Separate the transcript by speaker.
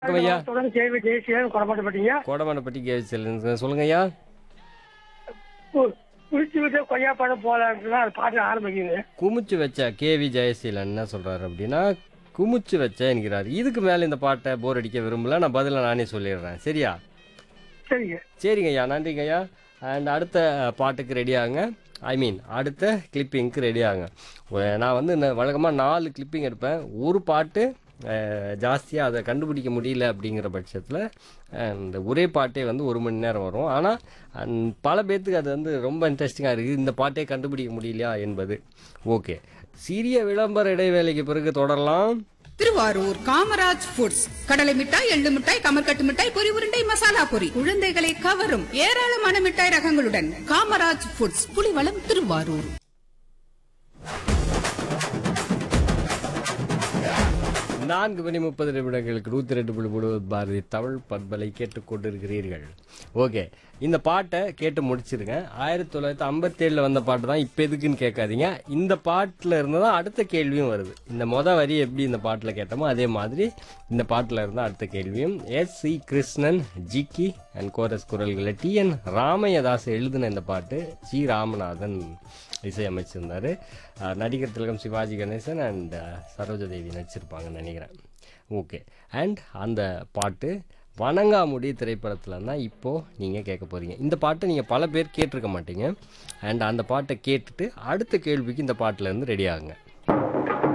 Speaker 1: வணக்கம் ஐயா
Speaker 2: தொடர்ந்து கேள்வி ஜெயசீலன் குறமாட்டப்பட்டீங்க
Speaker 1: கோடமானப்பட்டி கேவி செல்லுங்க சொல்லுங்க ஐயா
Speaker 2: குளிச்சு விட்டு கொய்யா பழம் போலான்னு அது பாட்டு ஆரம்பிக்குது
Speaker 1: குமிச்சு வச்ச கேவி ஜெயசீலன் என்ன சொல்றாரு அப்படின்னா குமிச்சு வச்ச என்கிறார் இதுக்கு மேல இந்த பாட்டை போர் அடிக்க விரும்பல நான் பதில நானே சொல்லிடுறேன் சரியா
Speaker 2: சரிங்க
Speaker 1: சரிங்க ஐயா நன்றிங்க ஐயா அண்ட் அடுத்த பாட்டுக்கு ரெடி ஆகுங்க ஐ மீன் அடுத்த கிளிப்பிங்க்கு ரெடி ஆகுங்க ஒ- நான் வந்து இந்த வழக்கமாக நாலு கிளிப்பிங் எடுப்பேன் ஒரு பாட்டு ஜாஸ்தியாக அதை கண்டுபிடிக்க முடியல அப்படிங்கிற பட்சத்தில் இந்த ஒரே பாட்டே வந்து ஒரு மணி நேரம் வரும் ஆனால் பல பேர்த்துக்கு அது வந்து ரொம்ப இன்ட்ரெஸ்டிங்காக இருக்குது இந்த பாட்டே கண்டுபிடிக்க முடியலையா என்பது ஓகே சிறிய விளம்பர இடைவேளைக்கு பிறகு தொடரலாம்
Speaker 3: திருவாரூர் காமராஜ் ஃபுட்ஸ் கடலை மிட்டாய் எள்ளு மிட்டாய் கமர்கட்டு மிட்டாய் பொரி உருண்டை மசாலா பொரி குழந்தைகளை கவரும் ஏராளமான மிட்டாய் ரகங்களுடன் காமராஜ் ஃபுட்ஸ் புலிவளம் திருவாரூர்
Speaker 1: நான்கு மணி முப்பது நிமிடங்களுக்கு நூற்றி ரெண்டு புள்ளி மூணு பாரதி தமிழ் பண்பலை கேட்டுக்கொண்டிருக்கிறீர்கள் ஓகே இந்த பாட்டை கேட்டு முடிச்சிருங்க ஆயிரத்தி தொள்ளாயிரத்தி ஐம்பத்தேழில் வந்த பாட்டு தான் இப்போ எதுக்குன்னு கேட்காதீங்க இந்த பாட்டில் இருந்து தான் அடுத்த கேள்வியும் வருது இந்த மொத வரி எப்படி இந்த பாட்டில் கேட்டோமோ அதே மாதிரி இந்த பாட்டில் இருந்தால் அடுத்த கேள்வியும் S C Krishnan Jikki and chorus குரல்களில் டி என் ராமையதாஸ் எழுதின இந்த பாட்டு ஜி ராமநாதன் இசையமைச்சிருந்தார் நடிகர் திலகம் சிவாஜி கணேசன் அண்ட் சரோஜாதேவி நடிச்சிருப்பாங்கன்னு நினைக்கிறேன் ஓகே அண்ட் அந்த பாட்டு வணங்காமுடி திரைப்படத்தில் தான் இப்போது நீங்கள் கேட்க போகிறீங்க இந்த பாட்டை நீங்கள் பல பேர் கேட்டிருக்க மாட்டீங்க அண்ட் அந்த பாட்டை கேட்டுட்டு அடுத்த கேள்விக்கு இந்த பாட்டிலேருந்து ரெடி ஆகுங்க